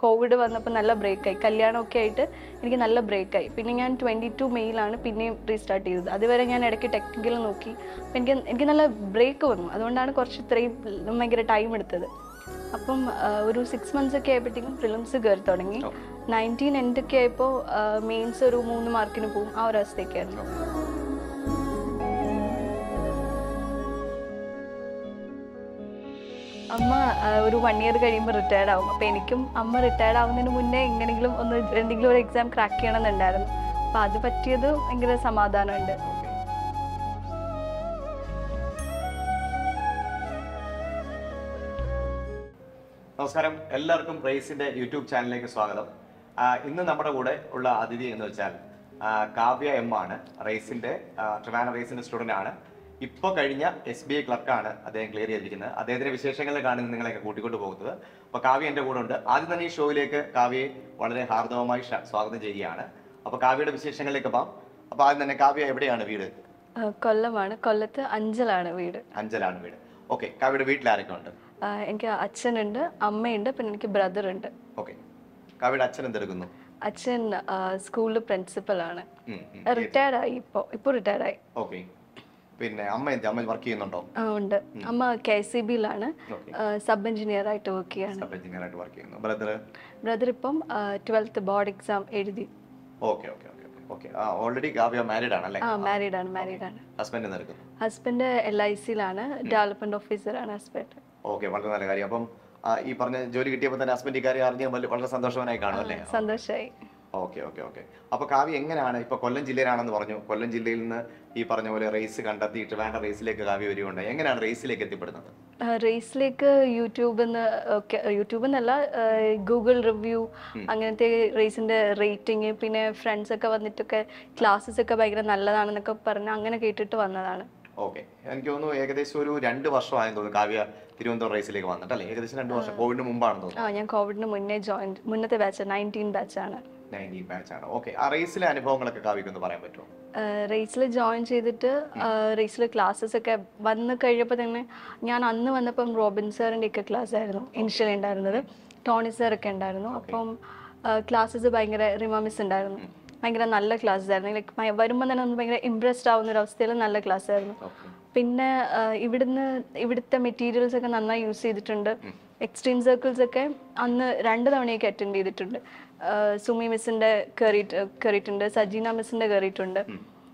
Covid വന്നപ്പോൾ നല്ല ബ്രേക്കായി കല്യാണമൊക്കെ ആയിട്ട് എനിക്ക് നല്ല ബ്രേക്കായി പിന്നെ ഞാൻ ട്വൻറ്റി ടു മെയ്യിലാണ് പിന്നെയും റീസ്റ്റാർട്ട് ചെയ്തത് അതുവരെ ഞാൻ ഇടയ്ക്ക് ടെക്നിക്കൽ നോക്കി അപ്പം എനിക്ക് എനിക്ക് നല്ല ബ്രേക്ക് വന്നു അതുകൊണ്ടാണ് കുറച്ച് ഇത്രയും ഭയങ്കര ടൈം എടുത്തത് അപ്പം ആ, ഒരു സിക്സ് മന്ത്സ് ഒക്കെ ആയപ്പോഴത്തേക്കും ഫിലിംസ് കയറി തുടങ്ങി നയൻറ്റീൻ എൻഡൊക്കെ ആയപ്പോൾ മെയിൻസ് ഒരു മൂന്ന് മാർക്കിന് പോകും ആ ഒരു അവസ്ഥയൊക്കെയായിരുന്നു അമ്മ ആ, ഒരു വൺ ഇയർ കഴിയുമ്പോൾ റിട്ടയർഡ് ആവും അപ്പോൾ എനിക്കും അമ്മ റിട്ടയർഡ് ആവുന്നതിന് മുന്നേ എങ്ങനെയെങ്കിലും ഒന്ന് എന്തെങ്കിലും ഒരു എക്സാം ക്രാക്ക് ചെയ്യണമെന്നുണ്ടായിരുന്നു അപ്പോൾ അത് പറ്റിയത് ഭയങ്കര സമാധാനമുണ്ട് നമസ്കാരം എല്ലാവർക്കും റേസിന്റെ യൂട്യൂബ് ചാനലിലേക്ക് സ്വാഗതം ആ, ഇന്ന് നമ്മുടെ കൂടെ ഉള്ള അതിഥി എന്ന് വെച്ചാൽ ആ, കാവ്യ എം ആണ് റേസിന്റെ ആ, ട്രിവാന റേസിന്റെ സ്റ്റുഡന്റ് ആണ് ഇപ്പൊ കഴിഞ്ഞ എസ് ബി ഐ ക്ലർക്കാണ് അദ്ദേഹം ക്ലിയർ ചെയ്തിരിക്കുന്നത് അദ്ദേഹത്തിന്റെ വിശേഷങ്ങളിലേക്കാണ് ഇന്ന് നിങ്ങളെയൊക്കെ കൂട്ടിക്കൊണ്ട് പോകുന്നത് അപ്പൊ കാവ്യ എന്റെ കൂടെ ഉണ്ട് ആദ്യം തന്നെ ഈ ഷോയിലേക്ക് കാവ്യയെ വളരെ ഹാർദവമായി ഷ- സ്വാഗതം ചെയ്യുകയാണ് അപ്പൊ കാവ്യയുടെ വിശേഷങ്ങളിലേക്ക് പോകാം അപ്പൊ ആദ്യം തന്നെ കാവ്യ എവിടെയാണ് വീട് ആ, കൊല്ലമാണ് കൊല്ലത്ത് അഞ്ചലാണ് വീട് അഞ്ചലാണ് വീട് ഓക്കെ കാവ്യയുടെ വീട്ടിൽ ആരൊക്കെ ഉണ്ട് ആ, എനിക്ക് അച്ഛനുണ്ട് അമ്മയുണ്ട് പിന്നെ എനിക്ക് ബ്രദർ ഉണ്ട് ഓക്കെ കാവ്യയുടെ അച്ഛൻ എന്തെടുക്കുന്നു അച്ഛൻ സ്കൂളിൽ പ്രിൻസിപ്പലാണ് ഉം, ഉം. റിട്ടയർഡ് ആയി ഇപ്പോൾ ഇപ്പോൾ റിട്ടയർഡ് ആയി ഓക്കെ പിന്നെ അമ്മ എന്ത് അമ്മ വർക്ക് ചെയ്യുന്നുണ്ടോ ആ, ഉണ്ട് അമ്മ കെ സി ബിയിലാണ് ഓക്കെ സബ് എഞ്ചിനീയർ ആയിട്ട് വർക്ക് ചെയ്യാണ് സബ് എഞ്ചിനീയർ ആയിട്ട് വർക്ക് ചെയ്യുന്നു ബ്രദർ ബ്രദർ ഇപ്പം ട്വൽത്ത് ബോർഡ് എക്സാം എഴുതി ഓക്കെ ഓക്കെ ഓക്കെ ഓക്കെ ആ ഓൾറെഡി കാവ്യ മാരീഡ് ആണല്ലേ ആ മാരീഡ് ആണ് മാരീഡ് ആണ് ഹസ്ബൻഡ് നിൽക്കുന്നു ഹസ്ബൻഡ് എൽ ഐ സിയിലാണ് ഡെവലപ്മെന്റ് ഓഫീസറാണ് ഹസ്ബൻഡ് ഓക്കെ വളരെ നല്ല കാര്യം അപ്പം ആ, ഈ പറഞ്ഞ ജോലി കിട്ടിയപ്പോൾ തന്നെ ഹസ്ബൻഡ് ഈ കാര്യം അറിഞ്ഞ വളരെ സന്തോഷവാനായി കാണും അല്ലേ സന്തോഷമായി ഓക്കെ ഓക്കെ ഓക്കെ അപ്പൊ കാവ്യ എങ്ങനെയാണ് ഇപ്പൊ കൊല്ലം ജില്ലയിലാണെന്ന് പറഞ്ഞു കൊല്ലം ജില്ലയിൽ നിന്ന് ഈ പറഞ്ഞ പോലെ റേസ് കണ്ടെത്തിയിട്ട് വേണ്ട റേസിലേക്ക് കാവ്യ വരികയുണ്ട് എങ്ങനെയാണ് റേസിലേക്ക് എത്തിപ്പെടുന്നത് റേസിലേക്ക് യൂട്യൂബിൽ നിന്ന് ഒക്കെ യൂട്യൂബിൽ നിന്നല്ല ഗൂഗിൾ റിവ്യൂ അങ്ങനത്തെ റേസിന്റെ റേറ്റിംഗ് പിന്നെ ഫ്രണ്ട്സ് ഒക്കെ വന്നിട്ടൊക്കെ ക്ലാസ്സസ് ഒക്കെ ഭയങ്കര നല്ലതാണെന്നൊക്കെ പറഞ്ഞ് അങ്ങനെ കേട്ടിട്ട് വന്നതാണ് ഓക്കെ എനിക്ക് തോന്നുന്നു ഏകദേശം ഒരു രണ്ട് വർഷമായെന്ന് തോന്നുന്നു കാവ്യ തിരുവനന്തപുരം റേസിലേക്ക് വന്നിട്ട് അല്ലേ ഏകദേശം രണ്ട് വർഷം കോവിഡിന് മുമ്പാണെന്ന് തോന്നുന്നു ആ ഞാൻ കോവിഡിന് മുന്നേ ജോയിൻ മുന്നത്തെ ബാച്ച് നയൻറ്റീൻ ബാച്ചാണ് നയൻറ്റീൻ ബാച്ചാണ് ഓക്കെ ആ റേസിലെ അനുഭവങ്ങളൊക്കെ കാവ്യക്ക് ഒന്ന് പറയാൻ പറ്റുമോ റേസിൽ ജോയിൻ ചെയ്തിട്ട് റേസിൽ ക്ലാസ്സസ് ഒക്കെ വന്ന് കഴിഞ്ഞപ്പോൾ തന്നെ ഞാൻ അന്ന് വന്നപ്പം റോബിൻ സാറിൻ്റെ ഒക്കെ ക്ലാസ് ആയിരുന്നു ഇനിഷ്യലി ഉണ്ടായിരുന്നത് ടോണി സാർ ഒക്കെ ഉണ്ടായിരുന്നു അപ്പം ക്ലാസ്സസ് ഭയങ്കര റിമാമിസ് ഉണ്ടായിരുന്നു ഭയങ്കര നല്ല ക്ലാസ്സസ് ആയിരുന്നു ലൈക്ക് വരുമ്പോൾ തന്നെ നമ്മൾ ഭയങ്കര ഇമ്പ്രസ്ഡ് ആവുന്ന ഒരു അവസ്ഥയിൽ നല്ല ക്ലാസ് ആയിരുന്നു ഓക്കെ പിന്നെ ആ, ഇവിടുന്ന് ഇവിടുത്തെ മെറ്റീരിയൽസ് ഒക്കെ നന്നായി യൂസ് ചെയ്തിട്ടുണ്ട് എക്സ്ട്രീം സർക്കിൾസ് ഒക്കെ അന്ന് രണ്ട് തവണയൊക്കെ അറ്റൻഡ് ചെയ്തിട്ടുണ്ട് ആ, സുമി മിസ്സിന്റെ കയറിയിട്ട് കയറിയിട്ടുണ്ട് സജീന മിസ്സിന്റെ കയറിയിട്ടുണ്ട്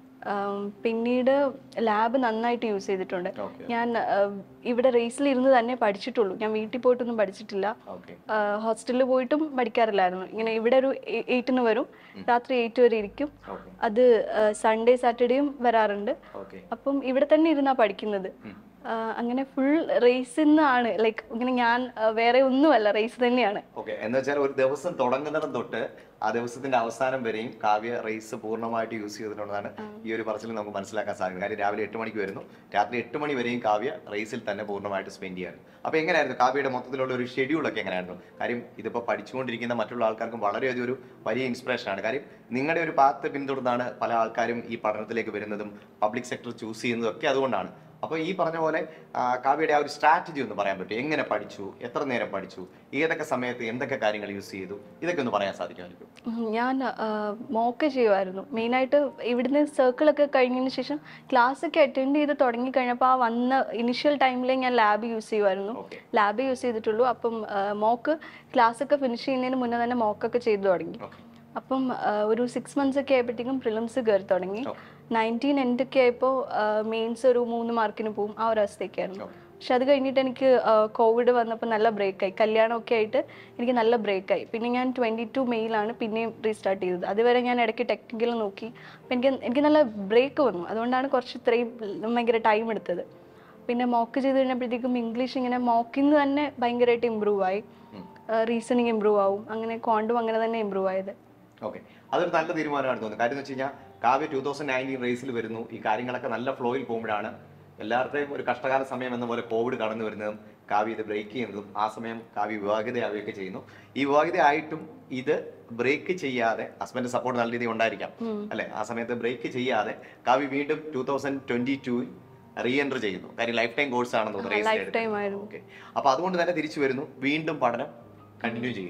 ആം, പിന്നീട് ലാബ് നന്നായിട്ട് യൂസ് ചെയ്തിട്ടുണ്ട് ഓക്കെ ഞാൻ ആ, ഇവിടെ റേസിൽ ഇരുന്ന് തന്നെ പഠിച്ചിട്ടുള്ളൂ ഞാൻ വീട്ടിൽ പോയിട്ടൊന്നും പഠിച്ചിട്ടില്ല ഓക്കെ ഹോസ്റ്റലിൽ പോയിട്ടും പഠിക്കാറില്ലായിരുന്നു ഇങ്ങനെ ഇവിടെ ഒരു എയ്റ്റിന് വരും രാത്രി എയ്റ്റ് വരെ ഇരിക്കും ഓക്കെ അത് സൺഡേ സാറ്റർഡേയും വരാറുണ്ട് ഓക്കെ അപ്പം ഇവിടെ തന്നെ ഇരുന്നാ പഠിക്കുന്നത് ആ, അങ്ങനെ ഫുൾ റേസിൽ നിന്നാണ് ലൈക്ക് ഇങ്ങനെ ഞാൻ ആ, വേറെ ഒന്നുമല്ല റേസ് തന്നെയാണ് ഓക്കെ എന്ന് വെച്ചാൽ ഒരു ദിവസം തുടങ്ങുന്നിടം തൊട്ട് ആ ദിവസത്തിന്റെ അവസാനം വരെയും കാവ്യ റേസ് പൂർണ്ണമായിട്ട് യൂസ് ചെയ്തിട്ടുള്ളതാണ് ഈ ഒരു പറച്ചിൽ നമുക്ക് മനസ്സിലാക്കാൻ സാധിക്കും കാര്യം രാവിലെ എട്ട് മണിക്ക് വരുന്നു രാത്രി എട്ട് മണി വരെയും കാവ്യ റേസിൽ തന്നെ പൂർണ്ണമായിട്ട് സ്പെൻഡ് ചെയ്യാറ് അപ്പൊ എങ്ങനെയായിരുന്നു കാവ്യയുടെ മൊത്തത്തിലുള്ള ഒരു ഷെഡ്യൂൾ ഒക്കെ എങ്ങനെയായിരുന്നു കാര്യം ഇതിപ്പോ പഠിച്ചുകൊണ്ടിരിക്കുന്ന മറ്റുള്ള ആൾക്കാർക്കും വളരെയധികം ഒരു വലിയ ഇൻസ്പിറേഷൻ ആണ് കാര്യം നിങ്ങളുടെ ഒരു പാത്ത് പിന്തുടർന്നാണ് പല ആൾക്കാരും ഈ പഠനത്തിലേക്ക് വരുന്നതും പബ്ലിക് സെക്ടർ ചൂസ് ചെയ്യുന്നതും ഒക്കെ അതുകൊണ്ടാണ് അപ്പോൾ ഈ പറഞ്ഞ പോലെ ആ, കാവ്യയുടെ ആ ഒരു സ്ട്രാറ്റജി ഒന്ന് പറയാൻ പറ്റും എങ്ങനെ പഠിച്ചു എത്ര നേരം പഠിച്ചു ഏതൊക്കെ സമയത്ത് എന്തൊക്കെ കാര്യങ്ങൾ യൂസ് ചെയ്തു ഇതൊക്കെ ഒന്ന് പറയാൻ സാധിക്കുമായിരിക്കും ഉം, ഞാൻ മോക്ക് ചെയ്യുമായിരുന്നു മെയിനായിട്ട് ഇവിടുന്ന് സർക്കിളൊക്കെ കഴിഞ്ഞതിന് ശേഷം ക്ലാസ് ഒക്കെ അറ്റൻഡ് ചെയ്ത് തുടങ്ങി കഴിഞ്ഞപ്പോൾ ആ വന്ന ഇനിഷ്യൽ ടൈമിൽ ഞാൻ ലാബ് യൂസ് ചെയ്യുമായിരുന്നു ഓക്കെ ലാബ് യൂസ് ചെയ്തിട്ടുള്ളൂ അപ്പം മോക്ക് ക്ലാസ് ഒക്കെ ഫിനിഷ് ചെയ്യുന്നതിന് മുന്നേ തന്നെ മോക്കൊക്കെ ചെയ്തു തുടങ്ങി ഓക്കെ അപ്പം ആ, ഒരു സിക്സ് മന്ത്സ് ഒക്കെ ആയപ്പോഴത്തേക്കും പ്രിലിംസ് കയറി തുടങ്ങി നയൻറ്റീൻ എൻഡൊക്കെ ആയപ്പോൾ മെയിൻസ് ഒരു മൂന്ന് മാർക്കിന് പോകും ആ ഒരു അവസ്ഥയൊക്കെയായിരുന്നു ഓക്കെ പക്ഷെ അത് കഴിഞ്ഞിട്ട് എനിക്ക് കോവിഡ് വന്നപ്പോൾ നല്ല ബ്രേക്കായി കല്യാണമൊക്കെ ആയിട്ട് എനിക്ക് നല്ല ബ്രേക്കായി പിന്നെ ഞാൻ ട്വൻറ്റി ടു മെയ്യിലാണ് പിന്നെയും റീസ്റ്റാർട്ട് ചെയ്തത് അതുവരെ ഞാൻ ഇടയ്ക്ക് ടെക്നിക്കൽ നോക്കി അപ്പം എനിക്ക് എനിക്ക് നല്ല ബ്രേക്ക് വന്നു അതുകൊണ്ടാണ് കുറച്ച് ഇത്രയും ഭയങ്കര ടൈം എടുത്തത് പിന്നെ മോക്ക് ചെയ്ത് കഴിഞ്ഞപ്പോഴത്തേക്കും ഇംഗ്ലീഷ് ഇങ്ങനെ മോക്കിൽ നിന്ന് തന്നെ ഭയങ്കരമായിട്ട് ഇമ്പ്രൂവ് ആയി റീസണിങ് ഇമ്പ്രൂവ് ആവും അങ്ങനെ ക്വാണ്ടും അങ്ങനെ തന്നെ ഇമ്പ്രൂവ് ആയത് ഓക്കെ അതൊരു നല്ല തീരുമാനമാണ് തോന്നുന്നത് കാര്യം എന്ന് വെച്ച് കഴിഞ്ഞാൽ കാവ്യ ടൂ തൗസൻഡ് നയൻറ്റീൻ റേസിൽ വരുന്നു ഈ കാര്യങ്ങളൊക്കെ നല്ല ഫ്ലോയിൽ പോകുമ്പോഴാണ് എല്ലാവരുടെയും ഒരു കഷ്ടകാല സമയം എന്ന പോലെ കോവിഡ് കടന്നു വരുന്നതും കാവ്യ ഇത് ബ്രേക്ക് ചെയ്യുന്നതും ആ സമയം കാവ്യ വിവാഹിതയാവുകയൊക്കെ ചെയ്യുന്നു ഈ വിവാഹിതയായിട്ടും ഇത് ബ്രേക്ക് ചെയ്യാതെ ഹസ്ബൻഡ് സപ്പോർട്ട് നല്ല രീതിയിൽ ഉണ്ടായിരിക്കാം അല്ലെ ആ സമയത്ത് ബ്രേക്ക് ചെയ്യാതെ കാവ്യ വീണ്ടും ടൂ തൗസൻഡ് ട്വന്റി ടൂവിൽ റീ എൻറ്റർ ചെയ്യുന്നു കാര്യം ലൈഫ് ടൈം കോഴ്സ് ആണെന്ന് തോന്നുന്നു ലൈഫ് ടൈം ആയിരുന്നു ഓക്കെ അപ്പൊ അതുകൊണ്ട് തന്നെ തിരിച്ചു വരുന്നു വീണ്ടും പഠനം കണ്ടിന്യൂ ചെയ്യുന്നു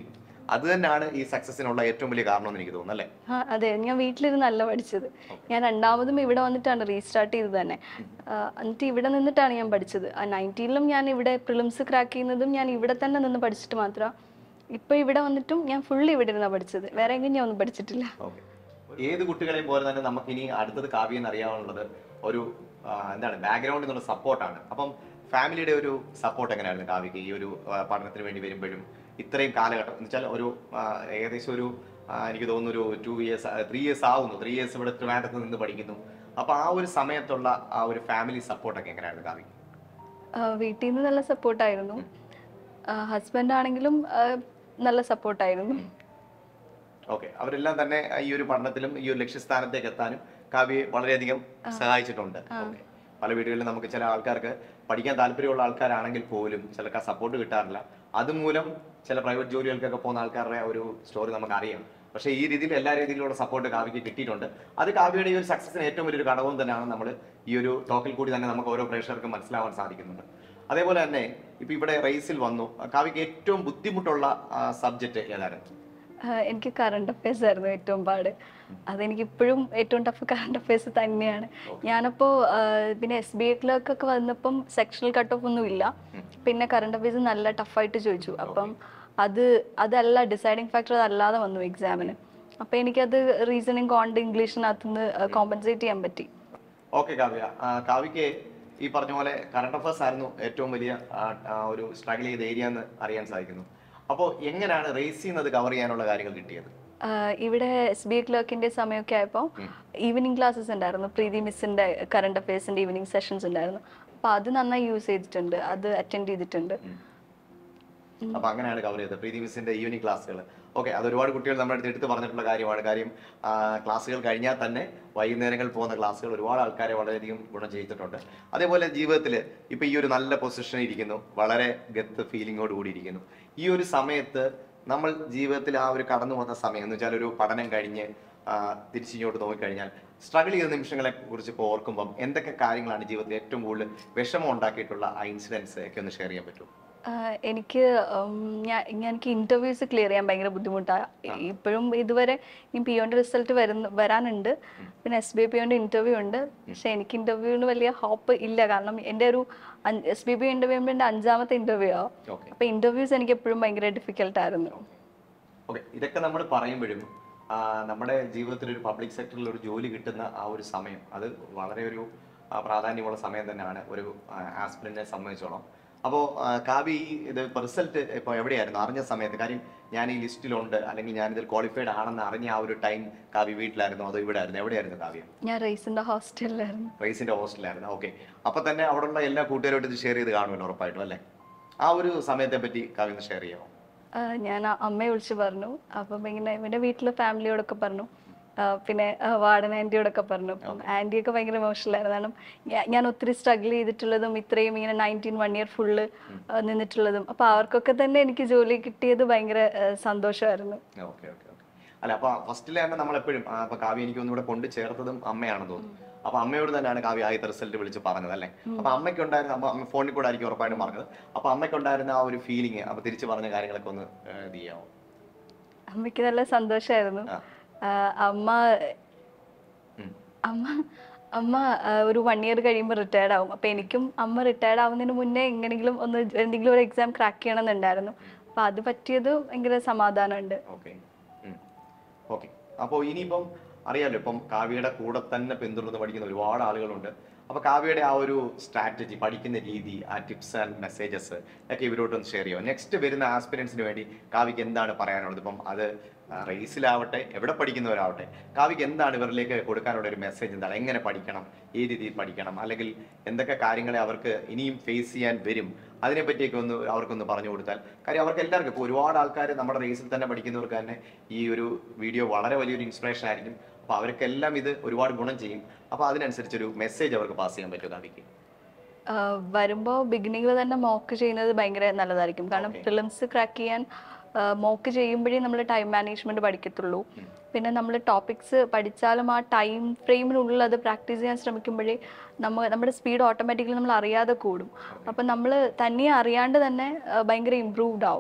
അത് തന്നെയാണ് ഈ സക്സസിനുള്ള ഏറ്റവും വലിയ കാരണം എന്ന് എനിക്ക് തോന്നുന്നു അല്ലേ ആ അതെ ഞാൻ വീട്ടിലിരുന്നല്ല പഠിച്ചത് ഞാൻ രണ്ടാമതും ഇവിടെ വന്നിട്ടാണ് റീസ്റ്റാർട്ട് ചെയ്തത് തന്നെ ആ, എന്നിട്ട് ഇവിടെ നിന്നിട്ടാണ് ഞാൻ പഠിച്ചത് ആ നയൻറ്റീനിലും ഞാൻ ഇവിടെ പ്രിലിംസ് ക്രാക്ക് ചെയ്യുന്നതും ഞാൻ ഇവിടെ തന്നെ നിന്ന് പഠിച്ചിട്ട് മാത്രം ഇപ്പൊ ഇവിടെ വന്നിട്ടും ഞാൻ ഫുള്ള് ഇവിടെ ഇരുന്നാണ് പഠിച്ചത് വേറെ എങ്ങും ഞാൻ ഒന്നും പഠിച്ചിട്ടില്ല ഓക്കെ ഏത് കുട്ടികളെയും പോലെ തന്നെ നമുക്ക് ഇനി അടുത്തത് കാവ്യം അറിയാവുന്നത് ഒരു ആ, എന്താണ് ബാക്ക്ഗ്രൗണ്ടിൽ നിന്നുള്ള സപ്പോർട്ടാണ് അപ്പം ഫാമിലിയുടെ ഒരു സപ്പോർട്ട് എങ്ങനെയായിരുന്നു കാവ്യക്ക് ഈ ഒരു ആ, പഠനത്തിന് വേണ്ടി വരുമ്പോഴും ഇത്രയും കാലഘട്ടം എന്ന് വെച്ചാൽ ഒരു ആ, ഏകദേശം ഒരു ആ, എനിക്ക് തോന്നുന്നു ഒരു ടു ഇയേഴ്സ് ത്രീ ഇയേഴ്സ് ആവുന്നു ത്രീ ഇയേഴ്സ് ഇവിടെ ട്രിവാൻഡ്രത്ത് നിന്ന് പഠിക്കുന്നു അപ്പൊ ആ ഒരു സമയത്തുള്ള ആ ഒരു ഫാമിലി സപ്പോർട്ടൊക്കെ എങ്ങനെയായിരുന്നു കാവ്യക്ക് ആ, വീട്ടിൽ നിന്ന് നല്ല സപ്പോർട്ടായിരുന്നു ഹസ്ബൻഡ് ആണെങ്കിലും ആ, നല്ല സപ്പോർട്ടായിരുന്നു ഓക്കെ അവരെല്ലാം തന്നെ ഈ ഒരു പഠനത്തിലും ഈ ഒരു ലക്ഷ്യസ്ഥാനത്തേക്ക് എത്താനും കാവ്യയെ വളരെയധികം സഹായിച്ചിട്ടുണ്ട് ഓക്കെ പല വീടുകളിലും നമുക്ക് ചില ആൾക്കാർക്ക് പഠിക്കാൻ താല്പര്യമുള്ള ആൾക്കാരാണെങ്കിൽ പോലും ചിലർക്ക് ആ സപ്പോർട്ട് കിട്ടാറില്ല അതുമൂലം ചില പ്രൈവറ്റ് ജോലികൾക്കൊക്കെ പോകുന്ന ആൾക്കാരുടെ ഒരു സ്റ്റോറി നമുക്ക് അറിയാം പക്ഷേ ഈ രീതിയിൽ എല്ലാ രീതിയിലുള്ള സപ്പോർട്ട് കാവ്യക്ക് കിട്ടിയിട്ടുണ്ട് അത് കാവ്യയുടെ ഈ ഒരു സക്സസിന് ഏറ്റവും വലിയൊരു ഘടകവും തന്നെയാണ് നമ്മൾ ഈ ഒരു ടോക്കിൽ കൂടി തന്നെ നമുക്ക് ഓരോ പ്രേക്ഷകർക്കും മനസ്സിലാവാൻ സാധിക്കുന്നുണ്ട് അതേപോലെ തന്നെ ഇപ്പൊ ഇവിടെ റേസിൽ വന്നു കാവ്യക്ക് ഏറ്റവും ബുദ്ധിമുട്ടുള്ള സബ്ജക്റ്റ് ഏതായിരുന്നു ആ, എനിക്ക് കറണ്ട് അഫയേഴ്സ് ആയിരുന്നു ഏറ്റവും പാട് അതെനിക്ക് ഇപ്പോഴും ഏറ്റവും ടഫ് കറണ്ട് അഫയേഴ്സ് തന്നെയാണ് ഞാനപ്പോൾ പിന്നെ എസ് ബി ഐ ക്ലർക്ക് ഒക്കെ വന്നപ്പം സെക്ഷണൽ കട്ട് ഓഫ് ഒന്നും ഇല്ല പിന്നെ കറണ്ട് അഫയേഴ്സ് നല്ല ടഫായിട്ട് ചോദിച്ചു അപ്പം അത് അതല്ല ഡിസൈഡിങ് ഫാക്ടർ അതല്ലാതെ വന്നു എക്സാമിന് അപ്പം എനിക്കത് റീസണിങ് കോണ്ട് ഇംഗ്ലീഷിനകത്തുനിന്ന് കോമ്പൻസേറ്റ് ചെയ്യാൻ പറ്റി ഓക്കെ കാവ്യ ആ, കാവ്യക്ക് ഈ പറഞ്ഞ പോലെ കറണ്ട് അഫയേഴ്സ് ആയിരുന്നു ഏറ്റവും വലിയ ആ, ആ, ഒരു സ്ട്രഗിൾ ചെയ്ത ഏരിയ എന്ന് അറിയാൻ സാധിക്കുന്നു അപ്പോൾ എങ്ങനെയാണ് റേസ് ചെയ്യുന്നത് കവർ ചെയ്യാനുള്ള കാര്യങ്ങൾ കിട്ടിയത് ആ, ഇവിടെ എസ് ബി ഐ ക്ലർക്കിന്റെ സമയമൊക്കെ ആയപ്പോൾ ഈവനിങ് ക്ലാസ്സസ് ഉണ്ടായിരുന്നു പ്രീതി മിസ്സിന്റെ കറണ്ട് അഫയേഴ്സിന്റെ ഈവനിങ് സെഷൻസ് ഉണ്ടായിരുന്നു അപ്പൊ അത് നന്നായി യൂസ് ചെയ്തിട്ടുണ്ട് അത് അറ്റൻഡ് ചെയ്തിട്ടുണ്ട് അപ്പൊ അങ്ങനെയാണ് കവർ ചെയ്തത് പ്രീതി മിസ്സിന്റെ ഈവനിങ് ക്ലാസ്സുകൾ ഓക്കെ അത് ഒരുപാട് കുട്ടികൾ നമ്മുടെ അടുത്ത് എടുത്ത് പറഞ്ഞിട്ടുള്ള കാര്യമാണ് കാര്യം ആ, ക്ലാസ്സുകൾ കഴിഞ്ഞാൽ തന്നെ വൈകുന്നേരങ്ങളിൽ പോകുന്ന ക്ലാസ്സുകൾ ഒരുപാട് ആൾക്കാരെ വളരെയധികം ഗുണം ചെയ്തിട്ടുണ്ട് അതേപോലെ ജീവിതത്തിൽ ഇപ്പൊ ഈ ഒരു നല്ല പൊസിഷനിൽ ഇരിക്കുന്നു വളരെ ഗത്ത് ഫീലിങ്ങോട് കൂടി ഇരിക്കുന്നു ഈ ഒരു സമയത്ത് നമ്മൾ ജീവിതത്തിൽ ആ ഒരു കടന്നു വന്ന സമയം എന്ന് വെച്ചാൽ ഒരു പഠനം കഴിഞ്ഞ് ആ, തിരിച്ചിങ്ങോട്ട് നോക്കിക്കഴിഞ്ഞാൽ സ്ട്രഗിൾ ചെയ്ത നിമിഷങ്ങളെ കുറിച്ച് ഇപ്പോൾ ഓർക്കുമ്പം എന്തൊക്കെ കാര്യങ്ങളാണ് ജീവിതത്തിൽ ഏറ്റവും കൂടുതൽ വിഷമം ഉണ്ടാക്കിയിട്ടുള്ള ആ ഇൻസിഡൻസ് ഒക്കെ ഒന്ന് ഷെയർ ചെയ്യാൻ പറ്റുമോ ആ, എനിക്ക് ഉം, ഞാൻ ഞാൻ- എനിക്ക് ഇന്റർവ്യൂസ് ക്ലിയർ ചെയ്യാൻ ഭയങ്കര ബുദ്ധിമുട്ടാണ് ഇപ്പോഴും ഇതുവരെ ഈ പിയോന്റെ റിസൾട്ട് വരുന്ന വരാനുണ്ട് പിന്നെ എസ് ബി ഐ പിയോന്റെ ഇന്റർവ്യൂ ഉണ്ട് പക്ഷെ എനിക്ക് ഇന്റർവ്യൂവിന് വലിയ ഹോപ്പ് ഇല്ല കാരണം എൻ്റെ ഒരു എസ് ബി പി ഇന്റർവ്യൂ എൻ്റെ അഞ്ചാമത്തെ ഇന്റർവ്യൂ ആവും ഓക്കെ അപ്പൊ ഇന്റർവ്യൂസ് എനിക്ക് എപ്പോഴും ഭയങ്കര ഡിഫിക്കൽട്ട് ആയിരുന്നു ഓക്കെ ഇതൊക്കെ നമ്മൾ പറയുമ്പോഴും ആ, നമ്മുടെ ജീവിതത്തിൽ ഒരു പബ്ലിക് സെക്ടറിൽ ഒരു ജോലി കിട്ടുന്ന ആ ഒരു സമയം അത് വളരെ ഒരു ആ, പ്രാധാന്യമുള്ള സമയം തന്നെയാണ് ഒരു ആസ്പിരന്റിനെ സംബന്ധിച്ചോളം അപ്പോൾ കാവ്യ ഈ ഇത് ഇപ്പോൾ റിസൾട്ട് ഇപ്പോൾ എവിടെയായിരുന്നു അറിഞ്ഞ സമയത്ത് കാര്യം ഞാൻ ഈ ലിസ്റ്റിലുണ്ട് അല്ലെങ്കിൽ ഞാൻ ഇതിൽ ക്വാളിഫൈഡ് ആണെന്ന് അറിഞ്ഞ ആ ഒരു ടൈം കാവ്യ വീട്ടിലായിരുന്നു അതോ ഇവിടെ ആയിരുന്നു എവിടെയായിരുന്നു കാവ്യ ഞാൻ റേസിന്റെ ഹോസ്റ്റലിലായിരുന്നു റേസിന്റെ ഹോസ്റ്റലായിരുന്നു ഓക്കെ അപ്പൊ തന്നെ അവിടെയുള്ള എല്ലാ കൂട്ടുകാരോട്ട് ഇത് ഷെയർ ചെയ്ത് കാണുമല്ലോ ഉറപ്പായിട്ടും അല്ലേ ആ ഒരു സമയത്തെ പറ്റി കാവ്യ ഒന്ന് ഷെയർ ചെയ്യാമോ ആ, ഞാൻ ആ അമ്മയെ വിളിച്ച് പറഞ്ഞു അപ്പം ഇങ്ങനെ ഇവന്റെ വീട്ടിലെ ഫാമിലിയോടൊക്കെ പറഞ്ഞു ആ, പിന്നെ ആ, വാർഡൻ ആൻറ്റിയോടൊക്കെ പറഞ്ഞു അപ്പം ആൻറ്റിയൊക്കെ ഭയങ്കര ഇമോഷണൽ ആയിരുന്നു കാരണം ഞാ- ഞാൻ ഒത്തിരി സ്ട്രഗിൾ ചെയ്തിട്ടുള്ളതും ഇത്രയും ഇങ്ങനെ നയൻറ്റീൻ വൺ ഇയർ ഫുള്ള് നിന്നിട്ടുള്ളതും അപ്പം അവർക്കൊക്കെ തന്നെ എനിക്ക് ജോലി കിട്ടിയത് ഭയങ്കര ആ, സന്തോഷമായിരുന്നു ഓക്കെ ഓക്കെ ഓക്കെ അല്ല അപ്പൊ ഫസ്റ്റിൽ തന്നെ നമ്മൾ എപ്പോഴും അപ്പൊ കാവ്യ എനിക്ക് ഒന്നുകൂടെ കൊണ്ട് ചേർത്തതും അമ്മയാണെന്ന് തോന്നുന്നു അപ്പൊ അമ്മയോട് തന്നെയാണ് കാവ്യ ആദ്യത്തെ റിസൾട്ട് വിളിച്ച് പറഞ്ഞത് അല്ലേ അപ്പൊ അമ്മയ്ക്ക് ഉണ്ടായിരുന്ന അമ്മ അമ്മ ഫോണിൽ കൂടെ ആയിരിക്കും ഉറപ്പായിട്ടും പറഞ്ഞത് അപ്പൊ അമ്മയ്ക്ക് ഉണ്ടായിരുന്ന ആ ഒരു ഫീലിംഗ് അപ്പൊ തിരിച്ചു പറഞ്ഞ കാര്യങ്ങളൊക്കെ ഒന്ന് ഏഹ്, ഇത് ചെയ്യാമോ അമ്മയ്ക്ക് നല്ല സന്തോഷമായിരുന്നു ആ. ആ, അമ്മ ഉം. അമ്മ അമ്മ ആ, ഒരു വൺ ഇയർ കഴിയുമ്പോൾ റിട്ടയർഡ് ആവും അപ്പൊ എനിക്കും അമ്മ റിട്ടയർഡ് ആവുന്നതിന് മുന്നേ എങ്ങനെയെങ്കിലും ഒന്ന് എന്തെങ്കിലും ഒരു എക്സാം ക്രാക്ക് ചെയ്യണമെന്നുണ്ടായിരുന്നു അപ്പൊ അത് പറ്റിയത് ഭയങ്കര സമാധാനമുണ്ട് ഓക്കെ ഓക്കെ അപ്പോൾ ഇനിയിപ്പം അറിയാലോ ഇപ്പം കാവ്യയുടെ കൂടെ തന്നെ പിന്തുടർന്ന് പഠിക്കുന്ന ഒരുപാട് ആളുകളുണ്ട് അപ്പൊ കാവ്യയുടെ ആ ഒരു സ്ട്രാറ്റജി പഠിക്കുന്ന രീതി ആ ടിപ്സ് ആൻഡ് മെസ്സേജസ് ഒക്കെ ഇവരോട്ടൊന്ന് ഷെയർ ചെയ്യുമോ നെക്സ്റ്റ് വരുന്ന ആസ്പിരൻസിന് വേണ്ടി കാവ്യക്ക് എന്താണ് പറയാനുള്ളത് ഇപ്പം അത് റേസിലാവട്ടെ എവിടെ പഠിക്കുന്നവരാവട്ടെ കാവ്യക്ക് എന്താണ് ഇവരിലേക്ക് കൊടുക്കാനുള്ള ഒരു മെസ്സേജ് എന്താണ് എങ്ങനെ പഠിക്കണം ഏത് രീതിയിൽ പഠിക്കണം അല്ലെങ്കിൽ എന്തൊക്കെ കാര്യങ്ങളെ അവർക്ക് ഇനിയും ഫേസ് ചെയ്യാൻ വരും അതിനെപ്പറ്റിയൊക്കെ ഒന്ന് അവർക്കൊന്ന് പറഞ്ഞു കൊടുത്താൽ കാര്യം അവർക്ക് എല്ലാവർക്കും ഇപ്പോൾ ഒരുപാട് ആൾക്കാർ നമ്മുടെ റേസിൽ തന്നെ പഠിക്കുന്നവർക്ക് തന്നെ ഈ ഒരു വീഡിയോ വളരെ വലിയൊരു ഇൻസ്പിറേഷൻ ആയിരിക്കും അപ്പോൾ അവർക്കെല്ലാം ഇത് ഒരുപാട് ഗുണം ചെയ്യും അപ്പോൾ അതിനനുസരിച്ചൊരു മെസ്സേജ് അവർക്ക് പാസ് ചെയ്യാൻ പറ്റും കാവ്യക്ക് ആഹ് വരുമ്പോ ബിഗിനിങ്ങിൽ തന്നെ മോക്ക് ചെയ്യുന്നത് ഭയങ്കര നല്ലതായിരിക്കും കാരണം Okay. പ്രിലിംസ് ക്രാക്ക് ചെയ്യാൻ മോക്ക് ചെയ്യുമ്പോഴേ നമ്മൾ ടൈം മാനേജ്മെന്റ് പഠിക്കത്തുള്ളൂ പിന്നെ നമ്മൾ ടോപ്പിക്സ് പഠിച്ചാലും ആ ടൈം ഫ്രെയിമിനുള്ളിൽ അത് പ്രാക്ടീസ് ചെയ്യാൻ ശ്രമിക്കുമ്പോഴേ നമ്മ നമ്മുടെ സ്പീഡ് ഓട്ടോമാറ്റിക്കലി നമ്മൾ അറിയാതെ കൂടും അപ്പം നമ്മൾ തന്നെ അറിയാണ്ട് തന്നെ ആഹ് ഭയങ്കര ഇമ്പ്രൂവ്ഡ് ആവും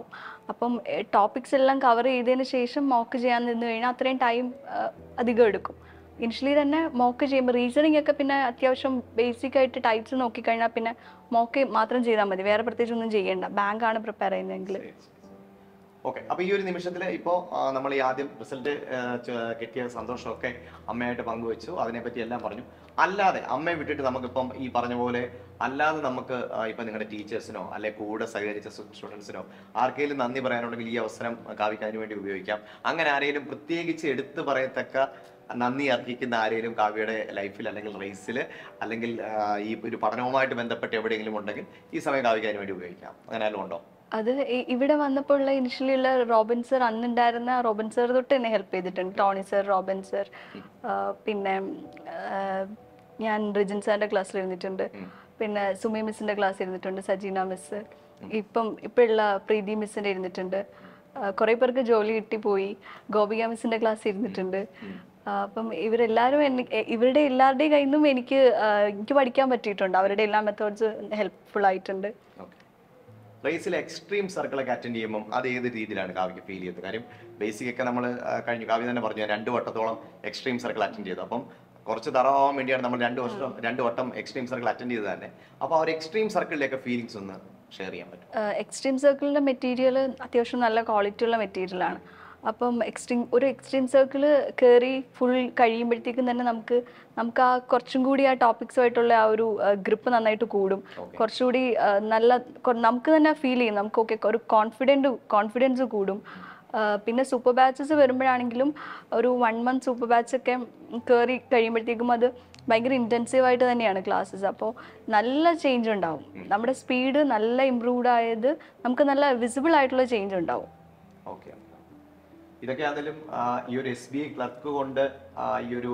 അപ്പം ടോപ്പിക്സ് എല്ലാം കവർ ചെയ്തതിന് ശേഷം മോക്ക് ചെയ്യാൻ നിന്ന് കഴിഞ്ഞാൽ അത്രയും ടൈം അധികം എടുക്കും ഇനിഷ്യലി തന്നെ മോക്ക് ചെയ്യുമ്പോൾ റീസണിങ് ഒക്കെ പിന്നെ അത്യാവശ്യം ബേസിക് ആയിട്ട് ടൈപ്സ് നോക്കിക്കഴിഞ്ഞാൽ പിന്നെ മോക്ക് മാത്രം ചെയ്താൽ മതി വേറെ പ്രത്യേകിച്ച് ഒന്നും ചെയ്യേണ്ട ബാങ്കാണ് പ്രിപ്പയർ ചെയ്യുന്നതെങ്കിൽ ഓക്കെ അപ്പൊ ഈ ഒരു നിമിഷത്തിൽ ഇപ്പോ നമ്മൾ ഈ ആദ്യം റിസൾട്ട് കിട്ടിയ സന്തോഷമൊക്കെ അമ്മയായിട്ട് പങ്കുവെച്ചു അതിനെപ്പറ്റി എല്ലാം പറഞ്ഞു അല്ലാതെ അമ്മയെ വിട്ടിട്ട് നമുക്കിപ്പം ഈ പറഞ്ഞ പോലെ അല്ലാതെ നമുക്ക് ആ, ഇപ്പൊ നിങ്ങളുടെ ടീച്ചേഴ്സിനോ അല്ലെ കൂടെ സഹകരിച്ച സ്റ്റുഡൻസിനോ ആർക്കെങ്കിലും നന്ദി പറയാനുണ്ടെങ്കിൽ ഈ അവസരം കാവ്യക്കാന് വേണ്ടി ഉപയോഗിക്കാം അങ്ങനെ ആരെങ്കിലും പ്രത്യേകിച്ച് എടുത്തു പറയത്തക്ക നന്ദി അർഹിക്കുന്ന ആരെങ്കിലും കാവ്യയുടെ ലൈഫിൽ അല്ലെങ്കിൽ റേസിൽ അല്ലെങ്കിൽ ആ, ഈ ഒരു പഠനവുമായിട്ട് ബന്ധപ്പെട്ട് എവിടെയെങ്കിലും ഉണ്ടെങ്കിൽ ഈ സമയം കാവ്യക്കാന് വേണ്ടി ഉപയോഗിക്കാം അങ്ങനെ ആരും ഉണ്ടോ അത് ഇ- ഇവിടെ വന്നപ്പോൾ ഉള്ള ഇനിഷ്യലി ഉള്ള റോബിൻ സർ അന്നുണ്ടായിരുന്ന റോബിൻ സർ തൊട്ട് എന്നെ ഹെൽപ്പ് ചെയ്തിട്ടുണ്ട് ടോണി സർ റോബിൻ സർ പിന്നെ ആ, ഞാൻ റിജിൻ സാറിന്റെ ക്ലാസ്സിൽ ഇരുന്നിട്ടുണ്ട് പിന്നെ സുമി മിസ്സിന്റെ ക്ലാസ് ഇരുന്നിട്ടുണ്ട് സജീന മിസ് ഇപ്പം ഇപ്പോഴുള്ള പ്രീതി മിസ്സിന്റെ ഇരുന്നിട്ടുണ്ട് ആ, കുറെ പേർക്ക് ജോലി കിട്ടിപ്പോയി ഗോപിക മിസ്സിന്റെ ക്ലാസ് ഇരുന്നിട്ടുണ്ട് ആ, അപ്പം ഇവരെല്ലാവരും എന്നെ- എ- ഇവരുടെ എല്ലാവരുടെയും കയ്യിൽ നിന്നും എനിക്ക് ആ, എനിക്ക് പഠിക്കാൻ പറ്റിയിട്ടുണ്ട് അവരുടെ എല്ലാ മെത്തേഡ്സ് ഹെൽപ്ഫുൾ ആയിട്ടുണ്ട് റേസിൽ എക്സ്ട്രീം സർക്കിളൊക്കെ അറ്റൻഡ് ചെയ്യുമ്പോൾ അത് ഏത് രീതിയിലാണ് കാവ്യക്ക് ഫീൽ ചെയ്തത് കാര്യം ബേസിക് ഒക്കെ നമ്മൾ കഴിഞ്ഞു കാവ്യ തന്നെ പറഞ്ഞു ഞാൻ രണ്ട് വട്ടത്തോളം എക്സ്ട്രീം സർക്കിൾ അറ്റൻഡ് ചെയ്തു അപ്പം കുറച്ച് തറവാൻ വേണ്ടിയാണ് നമ്മൾ രണ്ട് വർഷം രണ്ട് വട്ടം എക്സ്ട്രീം സർക്കിൾ അറ്റൻഡ് ചെയ്തത് തന്നെ അപ്പോൾ ആ ഒരു എക്സ്ട്രീം സർക്കിളിലേക്ക് ഫീലിങ്സ് ഒന്ന് ഷെയർ ചെയ്യാൻ പറ്റും എക്സ്ട്രീം സർക്കിളിൻ്റെ മെറ്റീരിയൽ അത്യാവശ്യം നല്ല ക്വാളിറ്റി ഉള്ള മെറ്റീരിയലാണ് അപ്പം എക്സ്ട്രീം ഒരു എക്സ്ട്രീം സർക്കിൾ കയറി ഫുൾ കഴിയുമ്പോഴത്തേക്കും തന്നെ നമുക്ക് നമുക്ക് ആ കുറച്ചും കൂടി ആ ടോപ്പിക്സുമായിട്ടുള്ള ആ ഒരു ഗ്രിപ്പ് നന്നായിട്ട് കൂടും കുറച്ചുകൂടി ആ, നല്ല കൊ- നമുക്ക് തന്നെ ഫീൽ ചെയ്യും നമുക്ക് ഓക്കെ ഒരു കോൺഫിഡൻറ്റ് കോൺഫിഡൻസ് കൂടും ആ, പിന്നെ സൂപ്പർ ബാച്ചസ് വരുമ്പോഴാണെങ്കിലും ഒരു വൺ മന്ത് സൂപ്പർ ബാച്ച് ഒക്കെ കയറി കഴിയുമ്പോഴത്തേക്കും അത് ഭയങ്കര ഇൻറ്റൻസീവ് ആയിട്ട് തന്നെയാണ് ക്ലാസ്സസ് അപ്പോൾ നല്ല ചേഞ്ച് ഉണ്ടാവും നമ്മുടെ സ്പീഡ് നല്ല ഇമ്പ്രൂവ്ഡ് ആയത് നമുക്ക് നല്ല വിസിബിൾ ആയിട്ടുള്ള ചേഞ്ച് ഉണ്ടാവും ഓക്കെ ഇതൊക്കെ ആണെങ്കിലും ഈ ഒരു എസ് ബി ഐ ക്ലർക്ക് കൊണ്ട് ആ, ഈ ഒരു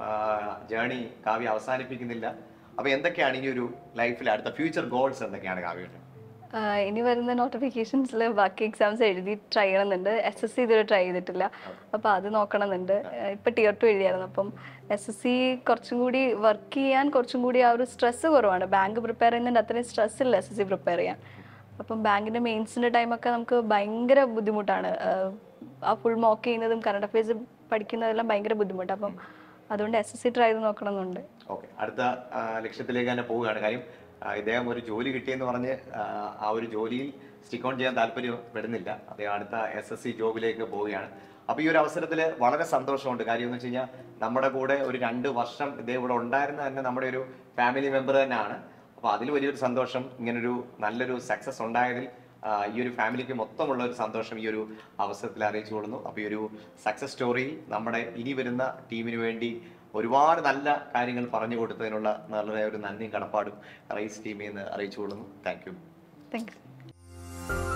ജേണി കാവ്യ അവസാനിപ്പിക്കുന്നില്ല അപ്പൊ എന്തൊക്കെയാണ് ഈ ഒരു ലൈഫിൽ അടുത്ത ഫ്യൂച്ചർ ഗോൾസ് എന്തൊക്കെയാണ് കാവ്യയുടെ ആ, ഇനി വരുന്ന നോട്ടിഫിക്കേഷൻസിൽ ബാക്കി എക്സാംസ് എഴുതി ട്രൈ ചെയ്യണമെന്നുണ്ട് എസ് എസ് സി ഇതുവരെ ട്രൈ ചെയ്തിട്ടില്ല അപ്പോൾ അത് നോക്കണമെന്നുണ്ട് ഇപ്പം ടിയർ ടു എഴുതിയായിരുന്നു അപ്പം എസ് എസ് സി കുറച്ചും കൂടി വർക്ക് ചെയ്യാൻ കുറച്ചും കൂടി ആ ഒരു സ്ട്രെസ്സ് കുറവാണ് ബാങ്ക് പ്രിപ്പയർ ചെയ്യുന്നതിൻ്റെ അത്രയും സ്ട്രെസ് ഇല്ല എസ് എസ് സി പ്രിപ്പയർ ചെയ്യാൻ അപ്പം ബാങ്കിൻ്റെ മെയിൻസിൻ്റെ ടൈമൊക്കെ നമുക്ക് ഭയങ്കര ബുദ്ധിമുട്ടാണ് ആ, ആ ഫുൾ മോക്ക് ചെയ്യുന്നതും കറണ്ട് അഫയേഴ്സ് പഠിക്കുന്നതെല്ലാം ഭയങ്കര ബുദ്ധിമുട്ടാണ് അപ്പം അതുകൊണ്ട് എസ് എസ് സി ട്രൈ ചെയ്ത് നോക്കണമെന്നുണ്ട് ഓക്കെ അടുത്ത ആ, ലക്ഷ്യത്തിലേക്ക് തന്നെ പോവുകയാണ് കാര്യം ആ, ഇദ്ദേഹം ഒരു ജോലി കിട്ടിയെന്ന് പറഞ്ഞ് ആ, ആ ഒരു ജോലിയിൽ സ്റ്റിക്ക് ഓൺ ചെയ്യാൻ താല്പര്യപ്പെടുന്നില്ല അദ്ദേഹം അടുത്ത എസ് എസ് സി ജോബിലേക്ക് പോവുകയാണ് അപ്പൊ ഈ ഒരു അവസരത്തിൽ വളരെ സന്തോഷമുണ്ട് കാര്യം എന്ന് വെച്ച് കഴിഞ്ഞാൽ നമ്മുടെ കൂടെ ഒരു രണ്ട് വർഷം ഇദ്ദേഹം ഇവിടെ ഉണ്ടായിരുന്ന തന്നെ നമ്മുടെ ഒരു ഫാമിലി മെമ്പർ തന്നെയാണ് അപ്പൊ അതിൽ വലിയൊരു സന്തോഷം ഇങ്ങനൊരു നല്ലൊരു സക്സസ് ഉണ്ടായതിൽ ആ, ഈ ഒരു ഫാമിലിക്ക് മൊത്തമുള്ള ഒരു സന്തോഷം ഈ ഒരു അവസരത്തിൽ അറിയിച്ചു കൊള്ളുന്നു അപ്പോൾ ഈ ഒരു സക്സസ് സ്റ്റോറിയിൽ നമ്മുടെ ഇനി വരുന്ന ടീമിന് വേണ്ടി ഒരുപാട് നല്ല കാര്യങ്ങൾ പറഞ്ഞു കൊടുത്തതിനുള്ള നല്ല ഒരു നന്ദിയും കടപ്പാടും റൈസ് ടീമിൽ നിന്ന് അറിയിച്ചു കൊള്ളുന്നു താങ്ക് യു താങ്ക്സ്